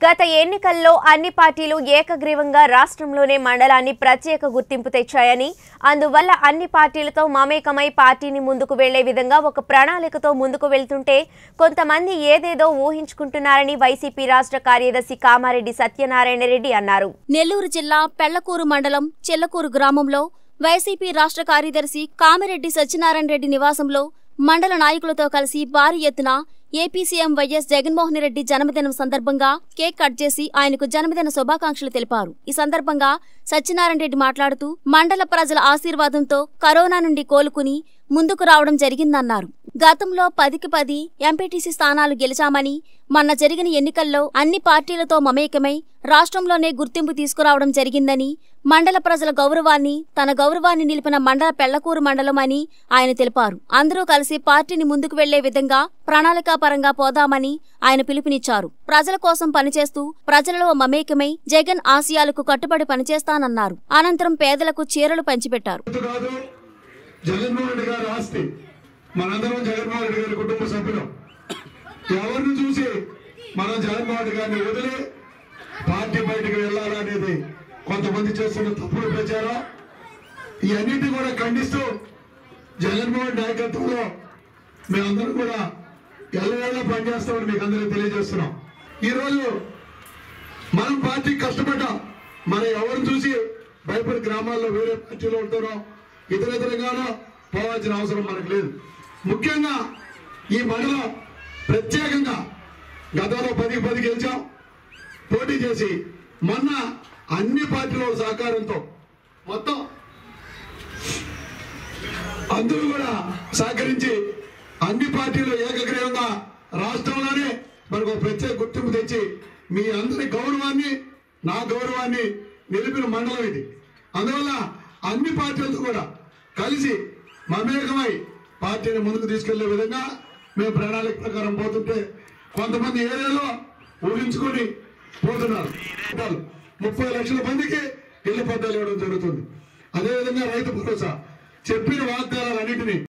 గత ఎన్నికల్లో అన్ని పార్టీలు ఏకగ్రీవంగా రాష్ట్రంలోనే మండలాన్ని ప్రత్యేక గుర్తింపు తెచ్చాయని అందువల్ల అన్ని పార్టీలతో మమేకమై పార్టీని ముందుకు వెళ్లే విధంగా ఒక ప్రణాళికతో ముందుకు వెళ్తుంటే కొంతమంది ఏదేదో ఊహించుకుంటున్నారని వైసీపీ రాష్ట్ర కార్యదర్శి కామారెడ్డి సత్యనారాయణ రెడ్డి అన్నారు నెల్లూరు జిల్లా పెళ్లకూరు మండలం చెల్లకూరు గ్రామంలో వైసీపీ రాష్ట్ర కార్యదర్శి కామిరెడ్డి సత్యనారాయణ రెడ్డి నివాసంలో మండల నాయకులతో కలిసి భారీ ఎత్తున AP CM YS Jaganmohan Reddy జన్మదినం సందర్భంగా కేక్ కట్ చేసి ఆయనకు జన్మదిన శుభాకాంక్షలు తెలిపారు ఈ సందర్భంగా సత్యనారాయణ రెడ్డి మాట్లాడుతూ మండల ప్రజల ఆశీర్వాదంతో కరోనా నుండి కోలుకుని ముందుకు రావడం జరిగిందన్నారు గతంలో పదికి పది ఎంపీటీసీ స్థానాలు గెలిచామని మొన్న జరిగిన ఎన్నికల్లో అన్ని పార్టీలతో మమేకమై రాష్ట్రంలోనే గుర్తింపు తీసుకురావడం జరిగిందని మండల ప్రజల గౌరవాన్ని తన గౌరవాన్ని నిలిపిన మండల పెళ్లకూరు మండలం అని ఆయన తెలిపారు అందరూ కలిసి పార్టీని ముందుకు వెళ్లే విధంగా ప్రణాళికాపరంగా పోదామని ఆయన పిలుపునిచ్చారు ప్రజల కోసం పనిచేస్తూ ప్రజలలో మమేకమై జగన్ ఆశయాలకు కట్టుబడి పనిచేస్తానన్నారు అనంతరం పేదలకు చీరలు పంచిపెట్టారు గుర్తు కాదు జగన్మోహన్ రెడ్డి గారి ఆస్తి మనందరం జగన్మోహన్ రెడ్డి గారి కుటుంబ సభ్యులం ఎవరిని చూసి మనం జగన్మోహన్ రెడ్డి గారిని వదిలి పార్టీ బయటకు వెళ్ళాలనేది కొంతమంది చేస్తున్న తప్పుడు ప్రచారం ఇవన్నిటి కూడా ఖండిస్తూ జగన్మోహన్ నాయకత్వంలో మేమందరం కూడా ఎల్లవేళ పనిచేస్తామని మీకు అందరికీ తెలియజేస్తున్నాం ఈరోజు మనం పార్టీ కష్టపడ్డాం మనం ఎవరు చూసి భయపడి గ్రామాల్లో వేరే పార్టీలో ఉంటారో ఇతర ఇతరంగానో పోవాల్సిన అవసరం మనకు లేదు ముఖ్యంగా ఈ మండలం ప్రత్యేకంగా గతంలో పది పది గెలిచాం పోటీ చేసి మొన్న అన్ని పార్టీల సహకారంతో మొత్తం అందరూ కూడా సహకరించి అన్ని పార్టీలు ఏకగ్రీవంగా రాష్ట్రంలోనే మనకు ఒక ప్రత్యేక గుర్తింపు తెచ్చి మీ అందరి గౌరవాన్ని నా గౌరవాన్ని నిలిపిన మండలం ఇది అందువల్ల అన్ని పార్టీలతో కూడా కలిసి మమేకమై పార్టీని ముందుకు తీసుకెళ్లే విధంగా మేము ప్రణాళిక ప్రకారం పోతుంటే కొంతమంది ఏరియాలో ఊహించుకొని పోతున్నారు ముప్పై లక్షల మందికి ఇళ్ల పట్టాలు ఇవ్వడం జరుగుతుంది అదేవిధంగా రైతు భరోసా చెప్పిన వాగ్దానాలన్నింటినీ